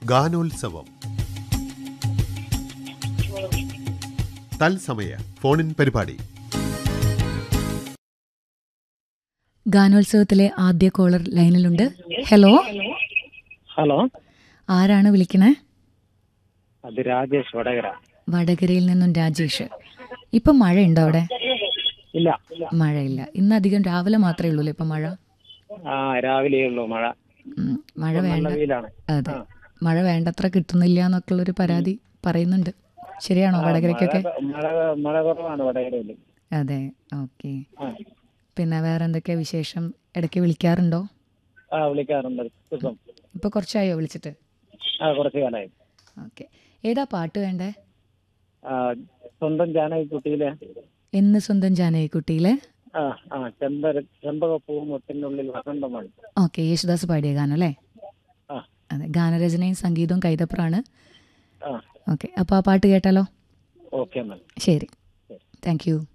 ഗാനോത്സവം തത്സമയ ഫോണിൻ പരിപാടി ഗാനോത്സവത്തിലെ ആദ്യ കോളർ ലൈനിലുണ്ട് ഹലോ ഹലോ ആരാണ് വിളിക്കണേ അത് രാജേഷ് വടകര വടകരയിൽ നിന്നും രാജേഷ് ഇപ്പം മഴയുണ്ടോ അവിടെ ഇല്ല മഴയില്ല ഇന്ന് അധികം രാവിലെ മാത്രമേ ഉള്ളൂ ഇപ്പം മഴ ആ രാവിലെ ഉള്ളൂ മഴ ഉം, മഴ നല്ല വേണ്ട വെയിലാണ് അതെ മഴ വേണ്ടത്ര കിട്ടുന്നില്ല എന്നൊക്കെയുള്ളൊരു പരാതി പറയുന്നുണ്ട് ശരിയാണോ വടകരയ്ക്കൊക്കെ മഴ മഴ മഴ കുറവാണ് വടകരയിൽ അതെ ഓക്കെ ആ പിന്നെ വേറെ എന്തൊക്കെയാ വിശേഷം ഇടയ്ക്ക് വിളിക്കാറുണ്ടോ ആ വിളിക്കാറുണ്ട് ഇപ്പം ഇപ്പൊ കുറച്ചായോ വിളിച്ചിട്ട് ആ കുറച്ച് കാലമായി ഓക്കെ ഏതാ പാട്ട് വേണ്ടേ ആ സ്വന്തം ജാനകി കുട്ടിയിലെ എന്ന് സ്വന്തം ജാനകിക്കുട്ടിയിലെ ആ ആ ചെമ്പര ചെമ്പകപ്പൂ മുട്ടിനുള്ളിൽ വസന്തമാണ് ഓക്കെ യേശുദാസ് പാടിയ ഗാനം അല്ലേ ആ അതെ ഗാനരചനയും സംഗീതവും കൈതപ്രാണ് ആ ഓക്കെ അപ്പോൾ ആ പാട്ട് കേട്ടാലോ ഓക്കെ മാം ശരി താങ്ക് യു